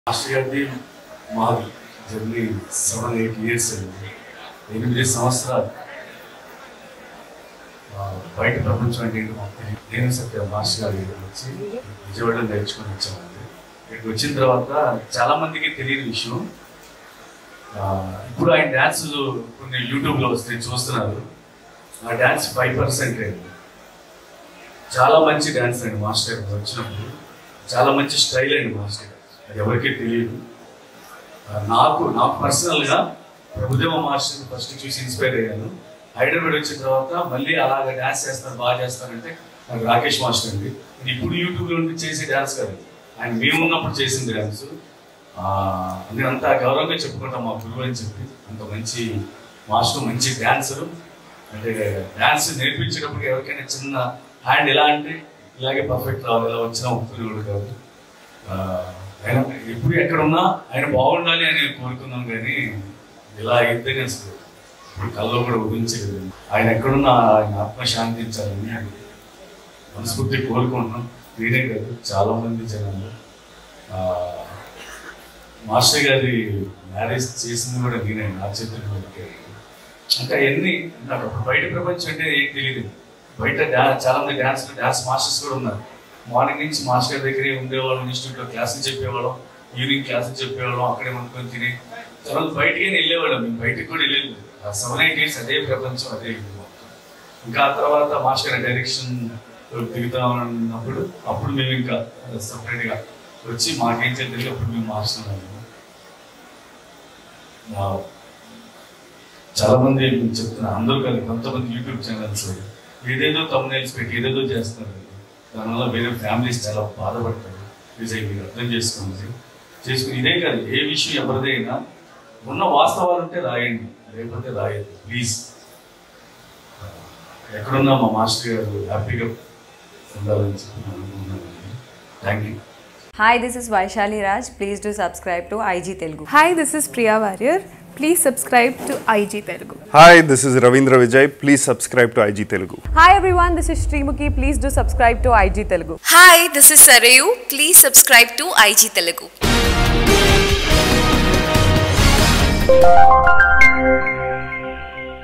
Master గారిది మాది journey seven eight years అండి ఎనిమిది సంవత్సరాలు ఆ, బయట ప్రపంచం అంటే ఏంటో మాకు తెలియదు నేను సత్య మాస్టర్ గారి దగ్గరికి వచ్చి విజయవాడలో నేర్చుకొని వచ్చామండి ఇక్కడికి వచ్చిన తర్వాత చాలా మందికి తెలియని విషయం ఆ, ఇప్పుడు ఆయన డ్యాన్సులు కొన్ని యూట్యూబ్లో వస్తే చూస్తున్నారు ఆ డ్యాన్స్ ఫైవ్ పర్సెంట్ అండి చాలా మంచి డ్యాన్స్ అండి మాస్టర్ గారు వచ్చినప్పుడు చాలా మంచి స్టైల్ అండి మాస్టర్ గారు. అది ఎవరికీ తెలియదు ఆ, నాకు నాకు పర్సనల్గా ప్రభుదేవ మాస్టర్ ఫస్ట్ చూసి ఇన్స్పైర్ అయ్యాను హైదరాబాద్ వచ్చిన తర్వాత మళ్ళీ అలాగ డ్యాన్స్ చేస్తారు బాగా చేస్తారంటే నాకు రాకేష్ మాస్టర్ అండి ఇది ఇప్పుడు యూట్యూబ్లో ఉండి చేసే డ్యాన్స్ కాదు ఆయన మేము ఉన్నప్పుడు చేసిన డ్యాన్స్ నేను అంత గౌరవంగా చెప్పుకుంటాం మా గురువు అని చెప్పి అంత మంచి మాస్టర్ మంచి డాన్సరు అంటే డాన్స్ నేర్పించేటప్పుడు ఎవరికైనా చిన్న హ్యాండ్ ఎలా అంటే ఇలాగే పర్ఫెక్ట్ రావాలి ఇలా వచ్చినా ఒప్పుకునేవాడు కాదు ఆ, ఆయన ఎప్పుడు ఎక్కడున్నా ఆయన బాగుండాలి అని కోరుకున్నాం కానీ ఇలా అయితే నేను అసలు ఇప్పుడు కల్లో కూడా ఊహించలేదు ఆయన ఎక్కడున్నా ఆయన ఆత్మ శాంతించాలని మనస్ఫూర్తి కోరుకుంటున్నాం నేనే కాదు చాలా మంది జనాలు ఆ, మాస్టర్ గారి మ్యారేజ్ చేసింది కూడా నేనే నా చేతుల మీదకే. ఇంకా ఎన్ని నాకు అప్పుడు బయట ప్రపంచం అంటే ఏం తెలియదు బయట డా చాలా మంది డాన్స్ డాన్స్ మాస్టర్స్ కూడా ఉన్నారు మార్నింగ్ నుంచి మాస్టర్ గారి దగ్గరే ఉండేవాళ్ళం ఇన్స్టిట్యూట్లో క్లాసులు చెప్పేవాళ్ళం ఈవినింగ్ క్లాసులు చెప్పేవాళ్ళం అక్కడే వండుకొని తిని తర్వాత బయటికి వెళ్ళేవాళ్ళం మేము బయటికి కూడా వెళ్ళలేదు ఆ సెవెన్ ఎయిట్ ఇయర్స్ అదే ప్రపంచం అదే ఇల్లు మొత్తం. ఇంకా ఆ తర్వాత మాస్టర్ గారి డైరెక్షన్ దిగుతామన్నప్పుడు అప్పుడు మేము ఇంకా సపరేట్గా వచ్చి మాకేం తెలియదు అప్పుడు మేము మాస్టర్ చాలా మంది మీకు చెప్తున్నా అందరూ కాదు కొంతమంది యూట్యూబ్ ఛానల్స్ ఏదేదో తమ్నైల్స్ పెట్టి ఏదేదో చేస్తున్నారు దానివల్ల వేరే ఫ్యామిలీస్ చాలా బాధపడతారు విజయ్ మీరు అర్థం చేసుకోండి చేసుకుని ఇదే కాదు ఏ విషయం ఎవరిదైనా ఉన్న వాస్తవాలు ఉంటే రాయండి లేకపోతే రాయద్దు ప్లీజ్ ఎక్కడున్నా మా మాస్టర్ గారు హ్యాపీగా ఉండాలని చెప్పి నేను అనుకుంటున్నాను thank you Hi, this is Vaishali Raj. Please do subscribe to IG Telugu. Hi, this is Priya Warrior. Please subscribe to IG Telugu. Hi, this is Ravindra Vijay. Please subscribe to IG Telugu. Hi everyone, this is Srimuki. Please do subscribe to IG Telugu. Hi, this is Sarayu. Please subscribe to IG Telugu.